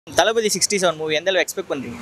தளபதி sixty seven movie எந்த அளவு expect பண்ணுறீங்க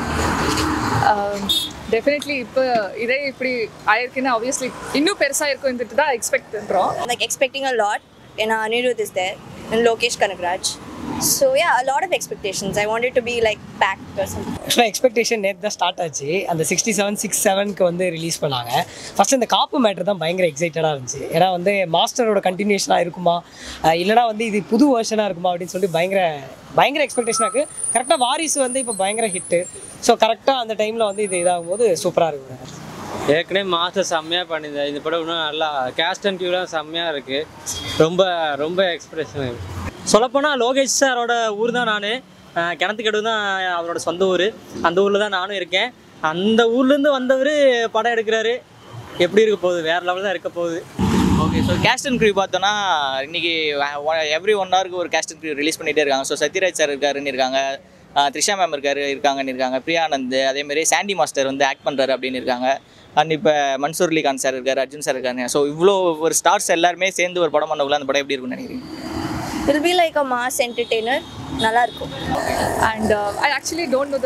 டெஃபினெட்லி இப்போ இதே இப்படி ஆயிருக்குன்னு ஆப்வியஸ்லி இன்னும் பெருசாக இருக்கும்ன்ட்டு தான் எக்ஸ்பெக்ட் பண்ணுறோம் like expecting a lot and Anirudh is there and Lokesh Kanagraj. So yeah, a lot of expectations. I wanted to be like packed or something. ஆக்சுவலாக எக்ஸ்பெக்டேஷன் நேற்று தான் ஸ்டார்ட் ஆச்சு அந்த சிக்ஸ்டி செவன் சிக்ஸ் செவனுக்கு வந்து release பண்ணாங்க first இந்த காப்பு மேட்ரு தான் பயங்கர எக்ஸைட்டடாக இருந்துச்சு ஏன்னா வந்து மாஸ்டரோட கண்டினியூஷனாக இருக்குமா அஹ் இல்லைனா வந்து இது புது வேர்ஷனாக இருக்குமா அப்படின்னு சொல்லிட்டு பயங்கர பயங்கர எக்ஸ்பெக்டேஷனாக இருக்குது கரெக்டாக வாரிசு வந்து இப்போ பயங்கர ஹிட்டு ஸோ கரெக்டாக அந்த டைமில் வந்து இது இதாகும் போது சூப்பராக இருக்கும் ஏற்கனவே மாஸ்டர் செம்மையாக பண்ணியிருந்தேன் இந்த படம் இன்னும் நல்லா கேஸ்ட் அண்ட் கியூலாம் செம்மையாக இருக்குது ரொம்ப ரொம்ப எக்ஸ்பிரஷன் சொல்லப்போனால் லோகேஷ் சாரோட ஊர் தான் நான் கிணத்துக்கடு தான் அவரோட சொந்த ஊர் அந்த ஊரில் தான் நானும் இருக்கேன் அந்த ஊர்லேருந்து வந்தவர் படம் எடுக்கிறாரு எப்படி இருக்க போகுது வேறு லெவலில் தான் இருக்க போகுது okay so cast and crew பார்த்தோன்னா இன்னைக்கு எவ்ரி ஒன் ஹவருக்கு ஒரு கேஸ்ட் அண்ட் க்ரூ ரிலீஸ் பண்ணிட்டே இருக்காங்க ஸோ சத்யராஜ் சார் இருக்காருன்னு இருக்காங்க ஆஹ் த்ரிஷா மேம் இருக்காரு இருக்காங்கன்னு இருக்காங்க பிரியானந்த் அதேமாரி சாண்டி மாஸ்டர் வந்து ஆக்ட் பண்ணுறாரு அப்படின்னு இருக்காங்க அண்ட் இப்போ மன்சூர் அலிகான் சார் இருக்காரு அர்ஜுன் சார் இருக்காங்க ஸோ இவ்வளோ ஒரு ஸ்டார்ஸ் எல்லாருமே சேர்ந்து ஒரு படம் பண்ணக்குள்ள அந்த படம் எப்படி இருக்கும்னு நினைக்கிறீங்க It'll be like a mass entertainer. நல்லா இருக்கும் and I actually don't know the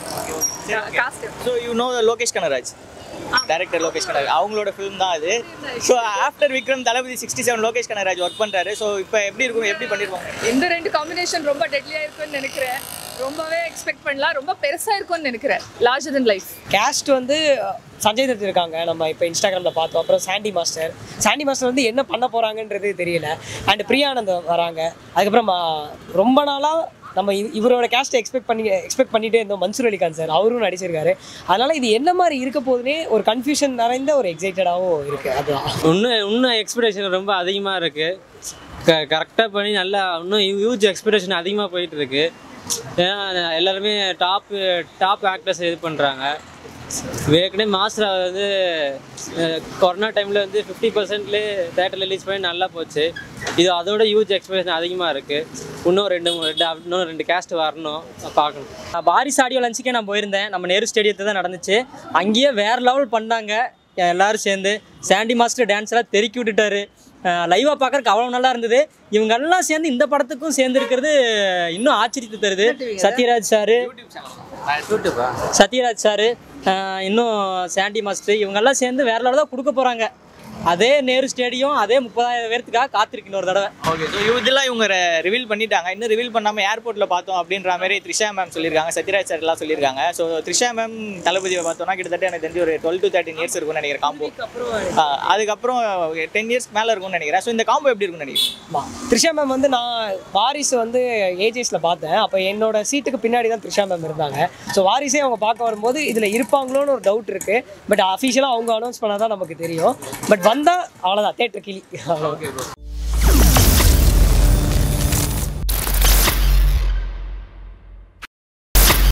cast so you know Lokesh Kanagaraj director Lokesh Kanagaraj அவங்களோட ஃபிலிம் தான் அது so after Vikram Thalapathy sixty seven Lokesh Kanagaraj work பண்ணுறாரு ஸோ இப்போ எப்படி இருக்கும் எப்படி பண்ணிருப்பாங்க இந்த ரெண்டு காம்பினேஷன் ரொம்ப டெட்லியாக இருக்கும்னு நினைக்கிறேன் ரொம்பவே எக்ஸ்பெக்ட் பண்ணலாம் ரொம்ப பெருசாக இருக்கும்னு நினைக்கிறேன் லார்ஜர் தென் லைஃப் கேஸ்ட் வந்து சஞ்சய் தத் இருக்காங்க நம்ம இப்போ இன்ஸ்டாகிராமில் பார்த்தோம் அப்புறம் சாண்டி மாஸ்டர் சாண்டி மாஸ்டர் வந்து என்ன பண்ண போகிறாங்கன்றது தெரியல அண்ட் பிரியானந்த் வராங்க அதுக்கப்புறம் ம- ரொம்ப நாளாக நம்ம இவ- இவரோட கேஸ்ட்டை எக்ஸ்பெக்ட் பண்ணி எக்ஸ்பெக்ட் பண்ணிட்டே இருந்தோம் மன்சூர் அலிகான் சார் அவரும் நடிச்சிருக்காரு அதனால இது என்ன மாதிரி இருக்க போகுதுன்னே ஒரு கன்ஃபியூஷன் நிறைந்த ஒரு எக்ஸைட்டடாகவும் இருக்குது அதுதான் இன்னும் இன்னும் எக்ஸ்பெக்டேஷன் ரொம்ப அதிகமாக இருக்குது க கரெக்டாக பண்ணி நல்லா இன்னும் ஹியூஜ் எக்ஸ்பெக்டேஷன் அதிகமாக போயிட்டு இருக்கு ஏன்னா எல்லாருமே டாப் டாப் ஆக்டர்ஸ் இது பண்ணுறாங்க ஏற்கனவே மாஸ்டர் வந்து அஹ், கொரோனா டைமில் வந்து ஃபிஃப்டி பர்சன்ட்லேயே தேட்டர் ரிலீஸ் பண்ணி நல்லா போச்சு இது அதோட ஹியூஜ் எக்ஸ்பெக்டேஷன் அதிகமாக இருக்குது இன்னும் ரெண்டு மூணு ரெண்டு இன்னும் ரெண்டு கேஸ்ட் வரணும் பார்க்கணும் பாரிஸ் ஆடியோ லஞ்சுக்கே நான் போயிருந்தேன் நம்ம நேரு ஸ்டேடியத்தை தான் நடந்துச்சு அங்கேயே வேற லெவல் பண்ணாங்க எல்லாரும் சேர்ந்து சாண்டி மாஸ்டர் டான்ஸ் எல்லாம் தெருக்கி விட்டுட்டாரு லைவாக பார்க்கறதுக்கு அவ்வளோ நல்லா இருந்தது இவங்க எல்லாம் சேர்ந்து இந்த படத்துக்கும் சேர்ந்து இருக்கிறது இன்னும் ஆச்சரியத்தை தருது சத்யராஜ் சாரு சத்யராஜ் சாரு இன்னும் சாண்டி மாஸ்டர் இவங்கெல்லாம் சேர்ந்து வேற லெவலில் தான் கொடுக்க போகிறாங்க அதே நேரு ஸ்டேடியம் அதே முப்பதாயிரம் பேர்த்துக்காக காத்திருக்கு இன்னொரு தடவை ஓகே ஸோ இதெல்லாம் இவங்க ரிவீல் பண்ணிட்டாங்க இன்னும் ரிவீல் பண்ணாமல் ஏர்போர்ட்டில் பார்த்தோம் அப்படின்ற மாதிரி த்ரிஷா மேம் சொல்லியிருக்காங்க சத்யராஜ் சார் எல்லாம் சொல்லியிருக்காங்க ஸோ த்ரிஷா மேம் தளபதியை பார்த்தோம்னா கிட்டத்தட்ட எனக்கு தெரிஞ்சு ஒரு டுவெல் டு தேர்ட்டின் இயர்ஸ் இருக்கும்னு நினைக்கிறேன் காம்போ அதுக்கப்புறம் டென் இயர்ஸ் மேலே இருக்கும்னு நினைக்கிறேன் ஸோ இந்த காம்போ எப்படி இருக்கும்னு நினைக்கிறேன் ஆமா. த்ரிஷா மேம் வந்து நான் வாரிசு வந்து ஏஜேஸில் பார்த்தேன் அப்போ என்னோட சீட்டுக்கு பின்னாடி தான் த்ரிஷா மேம் இருந்தாங்க ஸோ வாரிசே அவங்க பார்க்க வரும்போது இதில் இருப்பாங்களோன்னு ஒரு டவுட் இருக்குது பட் அஃபிஷியலாக அவங்க அனௌன்ஸ் பண்ணால் தான் நமக்கு தெரியும் பட் வந்தால் அவ்வளோதான் தேட்டர் கிளி அவ்வளோ